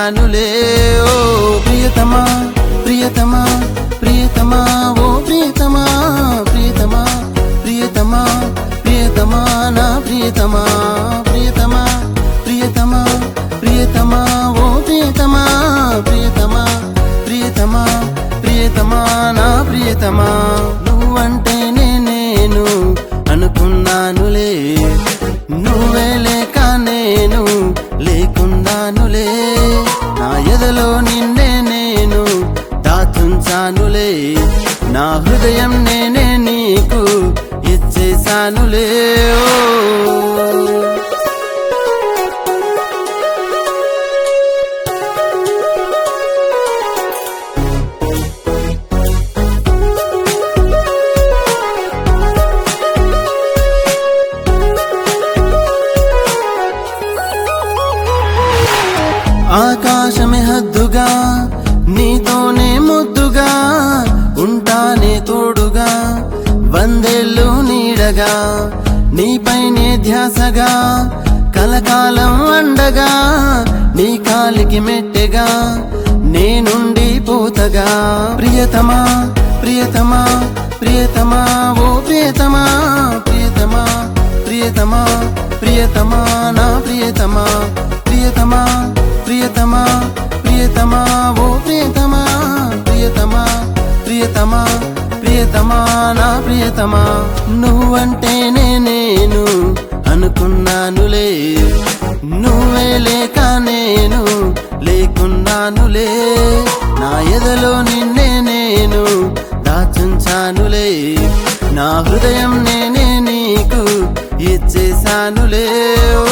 ఇచ్చేసానులే ఓ ప్రియతమా ప్రియతమా ప్రియతమా ఓ ప్రియతమా ప్రియతమా ప్రియతమా ప్రియతమా నా ప్రియతమా ప్రియతమా ప్రియతమా ప్రియతమా ఓ ప్రియతమా ప్రియతమా ప్రియతమా ప్రియతమా నా ప్రియతమా నువ్వంటేనే నేను అనుకున్నానులే నువ్వే లేక నేను లేకున్నానులే నా ఎదలో నిన్నే నేను దాచుంచానులే నా హృదయం నేనే నీకు ఇచ్చేసానులే ఓ ఆకాశమే హద్దుగా నీతోనే ముద్దుగా ఉంటానే తోడుగా వందేళ్ళు నీడగా నీపైనే ధ్యాసగా కలకాలం అండగా నీ కాలికి మెట్టెగా నేనుండి పోతగా ప్రియతమా ప్రియతమా ప్రియతమా ఓ ప్రియతమా ప్రియతమా ప్రియతమా ప్రియతమా నా ప్రియతమా ప్రియతమా ప్రియతమా ప్రియతమా ఓ ప్రియతమా ప్రియతమా ప్రియతమా ప్రియతమా నా ప్రియతమా నువ్వంటేనే నేను అనుకున్నానులే నువ్వే లేక నేను లేకున్నానులే నా ఎదలో నిన్నే నేను దాచుంచానులే నా హృదయం నేనే నీకు ఇచ్చేసానులే ఓ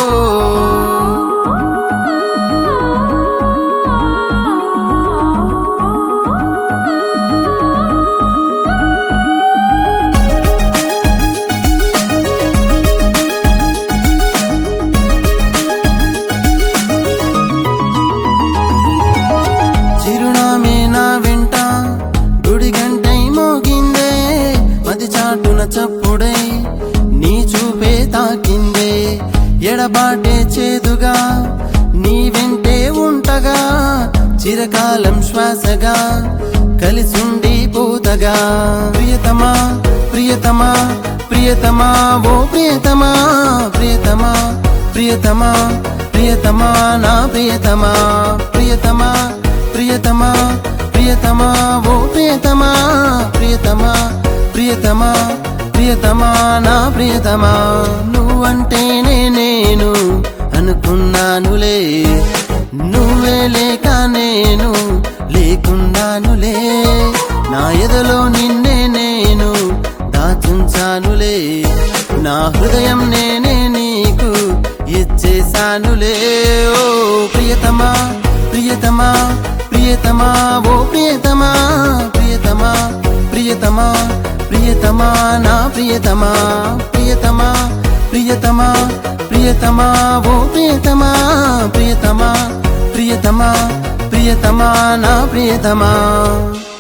చిరునామే నా వెంట గుడి గంటై మోగిందే మది చాటున చప్పుడై నీ చూపే తాకిందే ఎడబాటే చేదుగా నీ వెంటే ఉంటగా చిరకాలం శ్వాసగా కలిసుండి పోతగా ప్రియతమా ప్రియతమా ప్రియతమా ఓ ప్రియతమా ప్రియతమా ప్రియతమా ప్రియతమా నా ప్రియతమా ప్రియతమా ప్రియతమా ప్రియతమా ఓ ప్రియతమా ప్రియతమా ప్రియతమా ప్రియతమా నా ప్రియతమా నువ్వంటేనే నేను అనుకున్నానులే నువ్వే లేక నేను లేకున్నానులే నా ఎదలో నిన్నే నేను దాచుంచానులే నా హృదయం నేనే నీకు ఇచ్చేసానులే ఓ ప్రియతమా ప్రియతమా ప్రియతమా ఓ ప్రియతమా ప్రియతమా ప్రియతమా ప్రియతమా నా ప్రియతమా ప్రియతమా ప్రియతమా ప్రియతమా ఓ ప్రియతమా ప్రియతమా ప్రియతమా ప్రియతమా నా ప్రియతమా